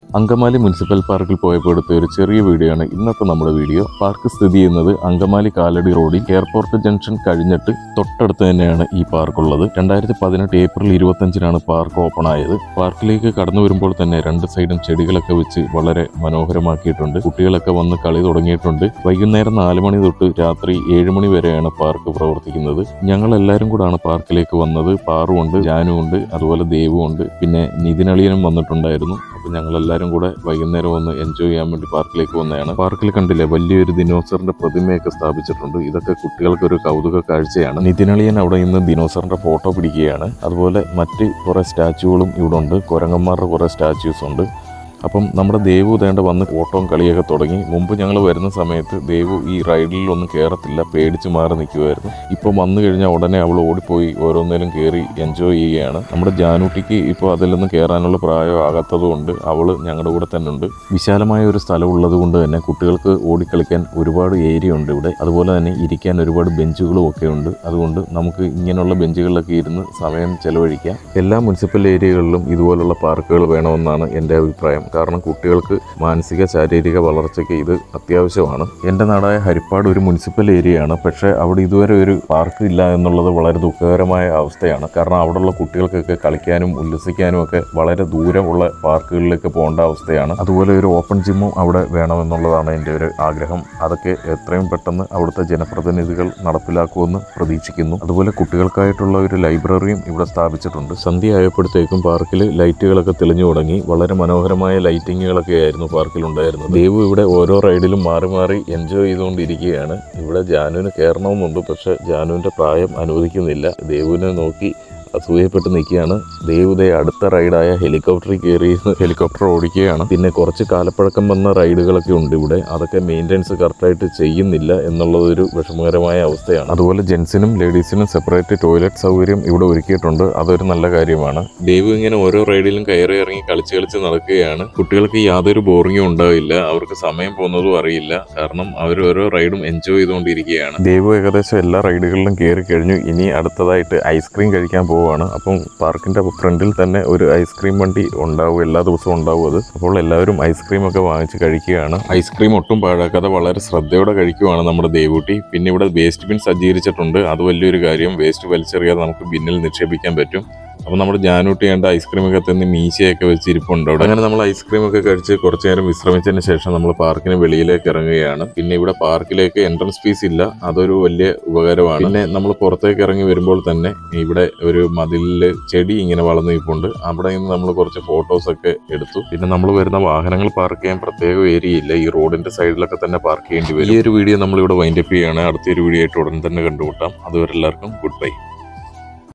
Angamaly municipal പാർക്കിൽ പോയപ്പോൾ എടുത്ത ഒരു ചെറിയ വീഡിയോ ആണ് ഇന്നത്തെ നമ്മുടെ വീഡിയോ പാർക്ക് സ്ഥിതി ചെയ്യുന്നത് അങ്കമാലി കാലടി റോഡിൽ എയർപോർട്ട് ജംഗ്ഷൻ കഴിഞ്ഞിട്ട് തൊട്ടടുത്ത് തന്നെയാണ് ഈ പാർക്ക് ഉള്ളത് രണ്ടായിരത്തി പതിനെട്ട് ഏപ്രിൽ ഇരുപത്തഞ്ചിനാണ് പാർക്ക് ഓപ്പൺ ആയത് പാർക്കിലേക്ക് കടന്നു വരുമ്പോൾ തന്നെ രണ്ട് സൈഡും ചെടികളൊക്കെ വെച്ച് വളരെ മനോഹരമാക്കിയിട്ടുണ്ട് കുട്ടികളൊക്കെ വന്ന് കളി തുടങ്ങിയിട്ടുണ്ട് വൈകുന്നേരം നാല് മണി തൊട്ട് രാത്രി ഏഴ് മണി വരെയാണ് പാർക്ക് പ്രവർത്തിക്കുന്നത് ഞങ്ങൾ എല്ലാവരും കൂടാണ് പാർക്കിലേക്ക് വന്നത് പാറുണ്ട് ജാനുണ്ട് അതുപോലെ ദേവുണ്ട് പിന്നെ നിതിനളിയനും വന്നിട്ടുണ്ടായിരുന്നു അപ്പോൾ ഞങ്ങൾ എല്ലാവരും കൂടെ വൈകുന്നേരം ഒന്ന് എൻജോയ് ചെയ്യാൻ വേണ്ടി പാർക്കിലേക്ക് വന്നതാണ് പാർക്കിൽ കണ്ടില്ലേ വലിയൊരു ദിനോസറിന്റെ പ്രതിമയൊക്കെ സ്ഥാപിച്ചിട്ടുണ്ട് ഇതൊക്കെ കുട്ടികൾക്ക് ഒരു കൗതുക കാഴ്ചയാണ് നിതിനളിയൻ അവിടെ ഇന്ന് ദിനോസറിന്റെ ഫോട്ടോ പിടിക്കുകയാണ് അതുപോലെ മറ്റ് കുറെ സ്റ്റാച്ചുകളും ഇവിടെ ഉണ്ട് കുരങ്ങന്മാരുടെ കുറെ സ്റ്റാച്യൂസ് ഉണ്ട് അപ്പം നമ്മുടെ ദേവു ദേണ്ട വന്ന് ഓട്ടവും കളിയൊക്കെ തുടങ്ങി മുമ്പ് ഞങ്ങൾ വരുന്ന സമയത്ത് ദേവു ഈ റൈഡിലൊന്നും കയറത്തില്ല പേടിച്ച് മാറി നിൽക്കുമായിരുന്നു ഇപ്പം വന്നു കഴിഞ്ഞാൽ ഉടനെ അവൾ ഓടിപ്പോയി ഓരോന്നേലും കയറി എൻജോയ് ചെയ്യുകയാണ് നമ്മുടെ ജാനൂട്ടിക്ക് ഇപ്പോൾ അതിലൊന്നും കയറാനുള്ള പ്രായം ആകാത്തതുകൊണ്ട് അവൾ ഞങ്ങളുടെ കൂടെ തന്നെ ഉണ്ട് വിശാലമായ ഒരു സ്ഥലം ഉള്ളത് കൊണ്ട് തന്നെ കുട്ടികൾക്ക് ഓടിക്കളിക്കാൻ ഒരുപാട് ഏരിയ ഉണ്ട് ഇവിടെ അതുപോലെ തന്നെ ഇരിക്കാൻ ഒരുപാട് ബെഞ്ചുകളും ഒക്കെ ഉണ്ട് അതുകൊണ്ട് നമുക്ക് ഇങ്ങനെയുള്ള ബെഞ്ചുകളിലൊക്കെ ഇരുന്ന് സമയം ചെലവഴിക്കാം എല്ലാ മുനിസിപ്പൽ ഏരിയകളിലും ഇതുപോലുള്ള പാർക്കുകൾ വേണമെന്നാണ് എൻ്റെ അഭിപ്രായം കാരണം കുട്ടികൾക്ക് മാനസിക ശാരീരിക വളർച്ചയ്ക്ക് ഇത് അത്യാവശ്യമാണ് എൻ്റെ നാടായ ഹരിപ്പാട് ഒരു മുനിസിപ്പൽ ഏരിയയാണ് പക്ഷേ അവിടെ ഇതുവരെ ഒരു പാർക്ക് ഇല്ല എന്നുള്ളത് വളരെ ദുഃഖകരമായ അവസ്ഥയാണ് കാരണം അവിടെയുള്ള കുട്ടികൾക്കൊക്കെ കളിക്കാനും ഉല്ലസിക്കാനും ഒക്കെ വളരെ ദൂരമുള്ള പാർക്കുകളിലേക്ക് പോകേണ്ട അവസ്ഥയാണ് അതുപോലെ ഒരു ഓപ്പൺ ജിമ്മും അവിടെ വേണമെന്നുള്ളതാണ് എൻ്റെ ഒരു ആഗ്രഹം അതൊക്കെ എത്രയും പെട്ടെന്ന് അവിടുത്തെ ജനപ്രതിനിധികൾ നടപ്പിലാക്കുമെന്ന് പ്രതീക്ഷിക്കുന്നു അതുപോലെ കുട്ടികൾക്കായിട്ടുള്ള ഒരു ലൈബ്രറിയും ഇവിടെ സ്ഥാപിച്ചിട്ടുണ്ട് സന്ധ്യ ആയപ്പോഴത്തേക്കും പാർക്കിൽ ലൈറ്റുകളൊക്കെ തെളിഞ്ഞു തുടങ്ങി വളരെ മനോഹരമായ ലൈറ്റിങ്ങുകളൊക്കെ ആയിരുന്നു പാർക്കിൽ ഉണ്ടായിരുന്നത് ദേവു ഇവിടെ ഓരോ റൈഡിലും മാറി മാറി എൻജോയ് ചെയ്തുകൊണ്ടിരിക്കുകയാണ് ഇവിടെ ജാനുവിന് കയറണമെന്നുണ്ട് പക്ഷെ ജാനുവിൻ്റെ പ്രായം അനുവദിക്കുന്നില്ല ദേവുവിനെ നോക്കി അസൂയപ്പെട്ട് നിൽക്കുകയാണ് ദേവുദേ അടുത്ത റൈഡായ ഹെലികോപ്റ്ററിൽ കയറി ഹെലികോപ്റ്റർ ഓടിക്കുകയാണ് പിന്നെ കുറച്ച് കാലപ്പഴക്കം വന്ന റൈഡുകളൊക്കെ ഉണ്ട് ഇവിടെ അതൊക്കെ മെയിൻ്റെനൻസ് കറക്റ്റായിട്ട് ചെയ്യുന്നില്ല എന്നുള്ളത് ഒരു വിഷമകരമായ അവസ്ഥയാണ് അതുപോലെ ജെൻസിനും ലേഡീസിനും സെപ്പറേറ്റ് ടോയ്ലറ്റ് സൗകര്യം ഇവിടെ ഒരുക്കിയിട്ടുണ്ട് അതൊരു നല്ല കാര്യമാണ് ദേവ് ഇങ്ങനെ ഓരോ റൈഡിലും കയറി ഇറങ്ങി കളിച്ച് കളിച്ച് നടക്കുകയാണ് കുട്ടികൾക്ക് യാതൊരു ബോറിങ്ങും ഉണ്ടാവില്ല അവർക്ക് സമയം പോകുന്നതും അറിയില്ല കാരണം അവർ ഓരോ റൈഡും എൻജോയ് ചെയ്തുകൊണ്ടിരിക്കുകയാണ് ദേവ് ഏകദേശം എല്ലാ റൈഡുകളിലും കയറി കഴിഞ്ഞു ഇനി അടുത്തതായിട്ട് ഐസ്ക്രീം കഴിക്കാൻ പോവുകയാണ് അപ്പം പാർക്കിന്റെ ഫ്രണ്ടിൽ തന്നെ ഒരു ഐസ്ക്രീം വണ്ടി ഉണ്ടാവും എല്ലാ ദിവസവും ഉണ്ടാവും അത് അപ്പോൾ എല്ലാവരും ഐസ്ക്രീം ഒക്കെ വാങ്ങിച്ച് കഴിക്കുകയാണ് ഐസ്ക്രീം ഒട്ടും പാഴാക്കാതെ വളരെ ശ്രദ്ധയോടെ കഴിക്കുവാണ് നമ്മുടെ ദേവൂട്ടി പിന്നെ ഇവിടെ വേസ്റ്റ് ബിൻ സജ്ജീകരിച്ചിട്ടുണ്ട് അത് വലിയൊരു കാര്യം വേസ്റ്റ് വലിച്ചെറിയാതെ നമുക്ക് ബിന്നിൽ നിക്ഷേപിക്കാൻ പറ്റും അപ്പോൾ നമ്മുടെ ജാനൂട്ടി കണ്ട ഐസ്ക്രീം ഒക്കെ തന്ന് മീശയൊക്കെ വെച്ച് ഇരിപ്പുണ്ട് അവിടെ അങ്ങനെ നമ്മൾ ഐസ്ക്രീം ഒക്കെ കഴിച്ച് കുറച്ച് നേരം വിശ്രമിച്ചതിന് ശേഷം നമ്മൾ പാർക്കിന് വെളിയിലേക്ക് ഇറങ്ങുകയാണ് പിന്നെ ഇവിടെ പാർക്കിലേക്ക് എൻട്രൻസ് ഫീസ് ഇല്ല അതൊരു വലിയ ഉപകാരമാണ് പിന്നെ നമ്മൾ പുറത്തേക്ക് ഇറങ്ങി വരുമ്പോൾ തന്നെ ഇവിടെ ഒരു മതിലിൽ ചെടി ഇങ്ങനെ വളർന്നു നിൽപ്പുണ്ട് അവിടെ നിന്ന് നമ്മൾ കുറച്ച് ഫോട്ടോസ് ഒക്കെ എടുത്തു പിന്നെ നമ്മൾ വരുന്ന വാഹനങ്ങൾ പാർക്ക് ചെയ്യാൻ പ്രത്യേക ഏരിയ ഇല്ല ഈ റോഡിന്റെ സൈഡിലൊക്കെ തന്നെ പാർക്ക് ചെയ്യേണ്ടി വരും ഈ ഒരു വീഡിയോ നമ്മൾ ഇവിടെ വൈൻഡപ്പ് ചെയ്യുകയാണ് അടുത്തൊരു വീഡിയോ ആയിട്ട് ഉടൻ തന്നെ കണ്ടുമുട്ടാം അതുവരെ എല്ലാവർക്കും ഗുഡ് ബൈ